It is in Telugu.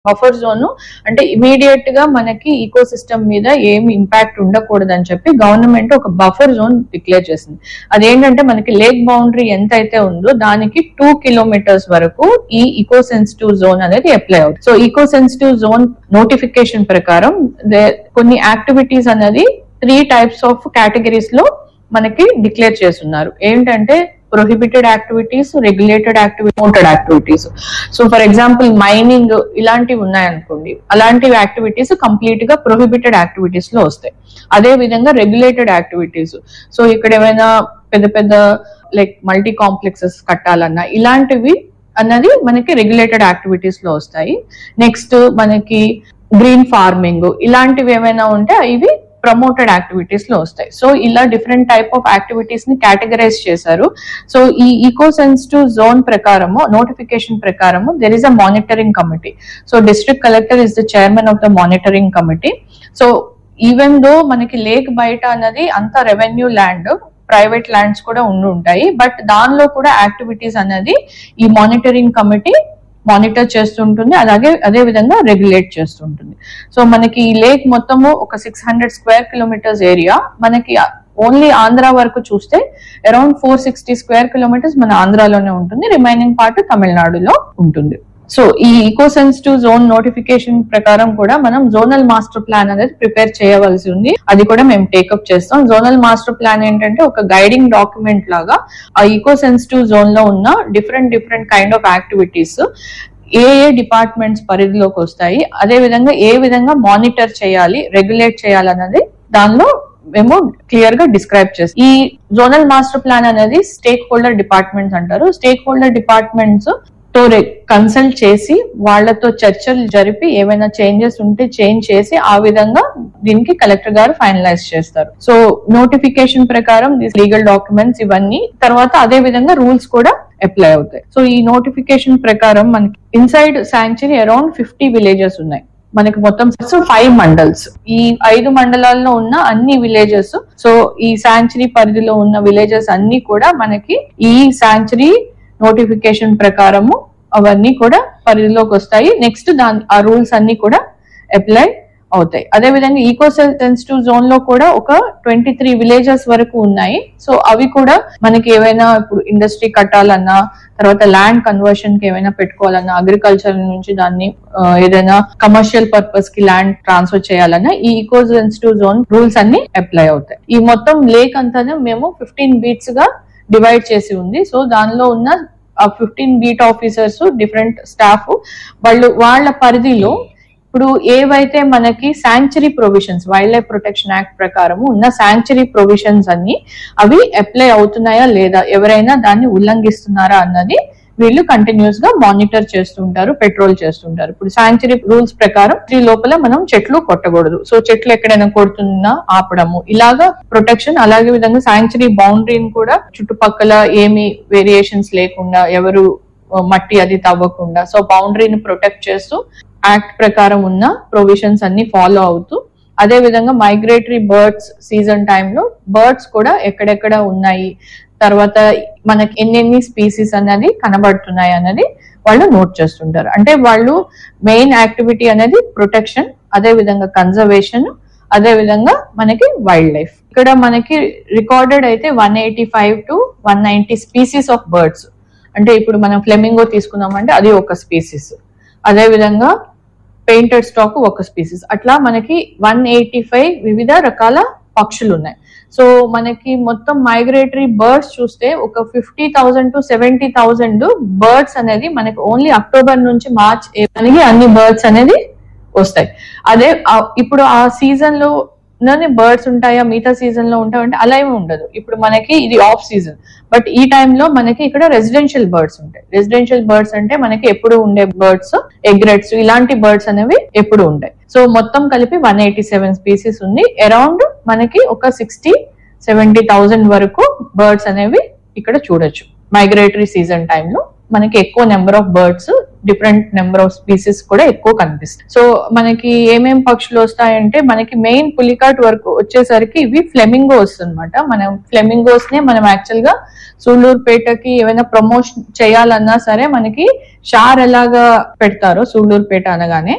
బఫర్ జోన్ అంటే ఇమీడియట్ గా మనకి ఈకో సిస్టమ్ మీద ఏం ఇంపాక్ట్ ఉండకూడదు అని చెప్పి గవర్నమెంట్ ఒక బఫర్ జోన్ డిక్లేర్ చేసింది అదేంటంటే మనకి లేక్ బౌండరీ ఎంత అయితే ఉందో దానికి టూ కిలోమీటర్స్ వరకు ఈ ఈకో సెన్సిటివ్ జోన్ అనేది అప్లై అవుతుంది so eco sensitive zone notification ప్రకారం దే- కొన్ని యాక్టివిటీస్ అనేది త్రీ టైప్స్ ఆఫ్ కేటగిరీస్ లో మనకి డిక్లేర్ చేస్తున్నారు ఏంటంటే prohibited activities regulated activity promoted activities so for example mining ఇలాంటివి ఉన్నాయనుకోండి అలాంటి యాక్టివిటీస్ కంప్లీట్ గా ప్రొహిబిటెడ్ యాక్టివిటీస్ లో వస్తాయి అదే విధంగా రెగ్యులేటెడ్ యాక్టివిటీస్ సో ఇక్కడ ఏమైనా పెద్ద పెద్ద లైక్ మల్టీ కాంప్లెక్సెస్ కట్టాలన్నా ఇలాంటివి అన్నది మనకి రెగ్యులేటెడ్ యాక్టివిటీస్ లో వస్తాయి నెక్స్ట్ మనకి గ్రీన్ ఫార్మింగ్ ఇలాంటివి ఏమైనా ఉంటే ఇవి ప్రమోటెడ్ యాక్టివిటీస్ లో వస్తాయి సో ఇలా డిఫరెంట్ టైప్ ఆఫ్ యాక్టివిటీస్ ని కేటగరైజ్ చేశారు సో ఈ ఈకో సెన్సిటివ్ జోన్ ప్రకారము నోటిఫికేషన్ ప్రకారము there is a monitoring committee so district collector is the chairman of the monitoring committee so even though మనకి లేక్ బయట అన్నది అంత రెవెన్యూ ల్యాండ్ ప్రైవేట్ ల్యాండ్స్ కూడా ఉండి ఉంటాయి బట్ దానిలో కూడా యాక్టివిటీస్ అనేది ఈ మానిటరింగ్ కమిటీ మానిటర్ చేస్తుంటుంది అలాగే అదే విధంగా రెగ్యులేట్ చేస్తుంటుంది సో మనకి ఈ లేక్ మొత్తము ఒక six hundred square kilometres area మనకి ఓన్లీ ఆంధ్ర వరకు చూస్తే around four sixty square kilometres మన ఆంధ్రాలోనే ఉంటుంది రిమైనింగ్ పార్ట్ తమిళనాడులో ఉంటుంది సో ఈ ఈకో సెన్సిటివ్ జోన్ నోటిఫికేషన్ ప్రకారం కూడా మనం జోనల్ మాస్టర్ ప్లాన్ అనేది ప్రిపేర్ చేయవలసి ఉంది అది కూడా మేము టేకప్ చేస్తాం జోనల్ మాస్టర్ ప్లాన్ ఏంటంటే ఒక గైడింగ్ డాక్యుమెంట్ లాగా ఆ ఈకో సెన్సిటివ్ జోన్ లో ఉన్న different different kind of activities ఏ ఏ డిపార్ట్మెంట్స్ పరిధిలోకి వస్తాయి అదే విధంగా ఏ విధంగా మానిటర్ చేయాలి రెగ్యులేట్ చేయాలన్నది దానిలో మేము క్లియర్ గా డిస్క్రైబ్ చేస్తాం ఈ జోనల్ మాస్టర్ ప్లాన్ అనేది స్టేక్ హోల్డర్ డిపార్ట్మెంట్స్ అంటారు స్టేక్ హోల్డర్ డిపార్ట్మెంట్స్ తో కన్సల్ట్ చేసి వాళ్ళతో చర్చలు జరిపి ఏమైనా చేంజెస్ ఉంటే చేంజ్ చేసి ఆ విధంగా దీనికి కలెక్టర్ గారు ఫైనలైజ్ చేస్తారు సో నోటిఫికేషన్ ప్రకారం లీగల్ డాక్యుమెంట్స్ ఇవన్నీ తర్వాత అదే విధంగా రూల్స్ కూడా అప్లై అవుతాయి సో ఈ నోటిఫికేషన్ ప్రకారం మనకి inside sanctuary around fifty villages ఉన్నాయి మనకి మొత్తం ఫైవ్ మండల్స్ ఈ ఐదు మండలాల్లో ఉన్న అన్ని విలేజెస్ సో ఈ శాంక్చురీ పరిధిలో ఉన్న విలేజెస్ అన్ని కూడా మనకి ఈ శాంక్చురీ నోటిఫికేషన్ ప్రకారము అవన్నీ కూడా పరిధిలోకి వస్తాయి నెక్స్ట్ దాని ఆ రూల్స్ అన్ని కూడా అప్లై అవుతాయి అదే విధంగా ఈకో సెన్సిటివ్ జోన్ లో కూడా ఒక ట్వంటీ త్రీ విలేజెస్ వరకు ఉన్నాయి సో అవి కూడా మనకి ఏవైనా ఇప్పుడు ఇండస్ట్రీ కట్టాలన్నా తర్వాత ల్యాండ్ కన్వర్షన్ కి ఏమైనా పెట్టుకోవాలన్నా అగ్రికల్చర్ నుంచి దాన్ని ఆ, ఏదైనా కమర్షియల్ పర్పస్ కి ల్యాండ్ ట్రాన్స్ఫర్ చేయాలన్నా ఈ ఈకో సెన్సిటివ్ జోన్ రూల్స్ అన్ని అప్లై అవుతాయి ఈ మొత్తం లేక్ అంతానే మేము ఫిఫ్టీన్ బీట్స్ గా డివైడ్ చేసి ఉంది సో దానిలో ఉన్న ఆ fifteen beat officers different staff వాళ్ళు వాళ్ళ పరిధిలో ఇప్పుడు ఏవైతే మనకి sanctuary provisions wildlife protection act ప్రకారము ఉన్న శాంక్చురీ ప్రొవిజన్స్ అన్ని అవి అప్లై అవుతున్నాయా లేదా ఎవరైనా దాన్ని ఉల్లంఘిస్తున్నారా అన్నది వీళ్ళు కంటిన్యూస్ గా మానిటర్ చేస్తుంటారు పెట్రోల్ చేస్తుంటారు ఇప్పుడు శాంక్చురీ రూల్స్ ప్రకారం ఈ లోపల మనం చెట్లు కొట్టకూడదు సో చెట్లు ఎక్కడైనా కొడుతున్నా ఆపడము ఇలాగా ప్రొటెక్షన్ అలాగే విధంగా శాంక్చురీ బౌండరీని కూడా చుట్టుపక్కల ఏమి వేరియేషన్స్ లేకుండా ఎవరు ఆ, మట్టి అది తవ్వకుండా సో బౌండరీని ప్రొటెక్ట్ చేస్తూ యాక్ట్ ప్రకారం ఉన్న ప్రొవిజన్స్ అన్ని ఫాలో అవుతూ అదే విధంగా మైగ్రేటరీ బర్డ్స్ సీజన్ టైంలో బర్డ్స్ కూడా ఎక్కడెక్కడ ఉన్నాయి తర్వాత మనకి ఎన్నెన్ని స్పీసీస్ అనేది కనబడుతున్నాయి అనేది వాళ్ళు నోట్ చేస్తుంటారు అంటే వాళ్ళు మెయిన్ యాక్టివిటీ అనేది ప్రొటెక్షన్ అదే విధంగా కన్జర్వేషన్ అదే విధంగా మనకి వైల్డ్ లైఫ్ ఇక్కడ మనకి రికార్డెడ్ అయితే one eighty five to one ninety species of birds అంటే ఇప్పుడు మనం ఫ్లెమింగో తీసుకున్నామంటే అది ఒక స్పీసీస్ అదే విధంగా పెయింటెడ్ స్టాక్ ఒక స్పీసీస్ అట్లా మనకి వన్ ఎయిటీ ఫైవ్ వివిధ రకాల పక్షులు ఉన్నాయి సో మనకి మొత్తం మైగ్రేటరీ బర్డ్స్ చూస్తే ఒక fifty thousand to seventy thousand birds అనేది మనకి ఓన్లీ అక్టోబర్ నుంచి మార్చ్ మనకి అన్ని బర్డ్స్ అనేది వస్తాయి అదే ఆ- ఇప్పుడు ఆ సీజన్ లో బర్డ్స్ ఉంటాయా మిగతా సీజన్ లో ఉంటాయంటే అలా ఏమి ఉండదు ఇప్పుడు మనకి ఇది ఆఫ్ సీజన్ బట్ ఈ టైంలో మనకి ఇక్కడ రెసిడెన్షియల్ బర్డ్స్ ఉంటాయి రెసిడెన్షియల్ బర్డ్స్ అంటే మనకి ఎప్పుడు ఉండే బర్డ్స్ ఎగ్రెట్స్ ఇలాంటి బర్డ్స్ అనేవి ఎప్పుడు ఉంటాయి సో మొత్తం కలిపి వన్ ఎయిటీ సెవెన్ స్పీసీస్ ఉంది అరౌండ్ మనకి ఒక సిక్స్టీ సెవెంటీ థౌసండ్ వరకు బర్డ్స్ అనేవి ఇక్కడ చూడొచ్చు మైగ్రేటరీ సీజన్ టైంలో మనకి ఎక్కువ number of birds different number of species కూడా ఎక్కువ కనిపిస్తాయి సో మనకి ఏమేం పక్షులు వస్తాయంటే మనకి మెయిన్ పులికాట్ వరకు వచ్చేసరికి ఇవి ఫ్లెమింగోస్ అన్నమాట మనం ఫ్లెమింగోస్ నే మనం యాక్చువల్ గా సూళ్ళూరుపేటకి ఏమైనా ప్రమోషన్ చేయాలన్నా సరే మనకి షార్ ఎలాగా పెడతారో సూళ్ళూరుపేట అనగానే